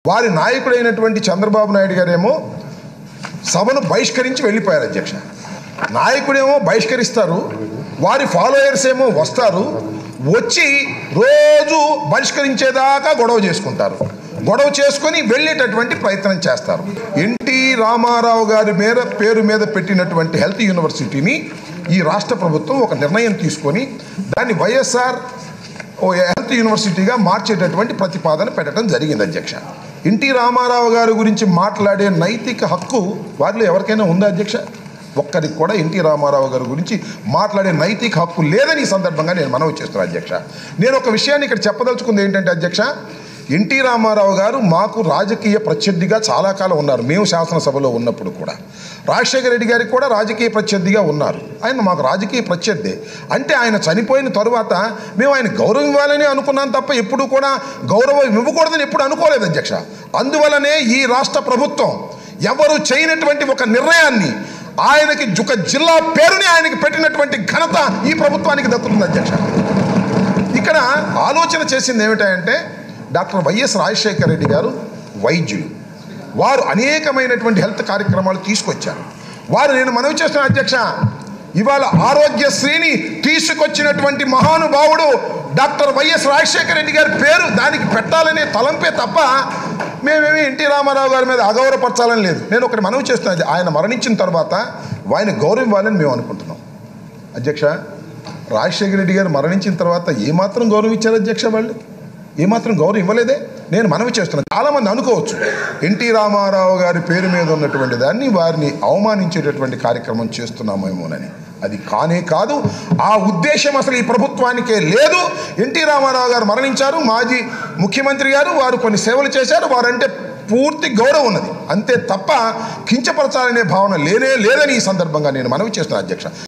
వారి నాయకుడైనటువంటి చంద్రబాబు నాయుడు గారేమో సభను బహిష్కరించి వెళ్ళిపోయారు అధ్యక్ష నాయకుడేమో బహిష్కరిస్తారు వారి ఫాలోయర్స్ ఏమో వస్తారు వచ్చి రోజు బహిష్కరించేదాకా గొడవ చేసుకుంటారు గొడవ చేసుకొని వెళ్ళేటటువంటి ప్రయత్నం చేస్తారు ఎన్టీ రామారావు గారి మీద పేరు మీద పెట్టినటువంటి హెల్త్ యూనివర్సిటీని ఈ రాష్ట్ర ప్రభుత్వం ఒక నిర్ణయం తీసుకొని దాన్ని వైఎస్ఆర్ ఓ హెల్త్ యూనివర్సిటీగా మార్చేటటువంటి ప్రతిపాదన పెట్టడం జరిగింది అధ్యక్ష ఎన్టీ రామారావు గారి గురించి మాట్లాడే నైతిక హక్కు వారిలో ఎవరికైనా ఉందా అధ్యక్ష ఒక్కరికి కూడా ఎన్టీ రామారావు గారి గురించి మాట్లాడే నైతిక హక్కు లేదని ఈ సందర్భంగా నేను మనవి చేస్తున్నాను అధ్యక్ష నేను ఒక విషయాన్ని ఇక్కడ చెప్పదలుచుకుంది ఏంటంటే అధ్యక్ష ఎన్టీ రామారావు గారు మాకు రాజకీయ ప్రత్యర్థిగా చాలా కాలం ఉన్నారు మేము శాసనసభలో ఉన్నప్పుడు కూడా రాజశేఖర రెడ్డి గారికి కూడా రాజకీయ ప్రత్యర్థిగా ఉన్నారు ఆయన మాకు రాజకీయ ప్రత్యర్థి అంటే ఆయన చనిపోయిన తరువాత మేము ఆయన గౌరవం ఇవ్వాలని అనుకున్నాం తప్ప ఎప్పుడు కూడా గౌరవం ఇవ్వకూడదని ఎప్పుడు అనుకోలేదు అధ్యక్ష అందువలనే ఈ రాష్ట్ర ప్రభుత్వం ఎవరు చేయనటువంటి ఒక నిర్ణయాన్ని ఆయనకి ఒక జిల్లా పేరుని ఆయనకి పెట్టినటువంటి ఘనత ఈ ప్రభుత్వానికి దక్కుతుంది అధ్యక్ష ఇక్కడ ఆలోచన చేసింది ఏమిటంటే డాక్టర్ వైఎస్ రాజశేఖర రెడ్డి గారు వైద్యులు వారు అనేకమైనటువంటి హెల్త్ కార్యక్రమాలు తీసుకొచ్చారు వారు నేను మనవి చేస్తున్న అధ్యక్ష ఇవాళ ఆరోగ్యశ్రీని తీసుకొచ్చినటువంటి మహానుభావుడు డాక్టర్ వైఎస్ రాజశేఖర రెడ్డి గారి పేరు దానికి పెట్టాలనే తలంపే తప్ప మేమేమి ఎన్టీ రామారావు గారి మీద అగౌరవపరచాలని లేదు నేను ఒకటి మనవి చేస్తున్నది ఆయన మరణించిన తర్వాత ఆయన గౌరవం ఇవ్వాలని మేము అనుకుంటున్నాం అధ్యక్ష రాజశేఖర రెడ్డి గారు మరణించిన తర్వాత ఏమాత్రం గౌరవం ఇచ్చారు అధ్యక్ష వాళ్ళు ఏమాత్రం గౌరవం ఇవ్వలేదే నేను మనవి చేస్తున్నాను చాలామంది అనుకోవచ్చు ఎన్టీ రామారావు గారి పేరు మీద ఉన్నటువంటి దాన్ని వారిని అవమానించేటటువంటి కార్యక్రమం చేస్తున్నామేమోనని అది కానే కాదు ఆ ఉద్దేశం అసలు ఈ ప్రభుత్వానికే లేదు ఎన్టీ రామారావు గారు మరణించారు మాజీ ముఖ్యమంత్రి గారు వారు కొన్ని సేవలు చేశారు వారంటే పూర్తి గౌరవం ఉన్నది అంతే తప్ప కించపరచాలనే భావన లేనే లేదని ఈ సందర్భంగా నేను మనవి చేస్తున్నాను అధ్యక్ష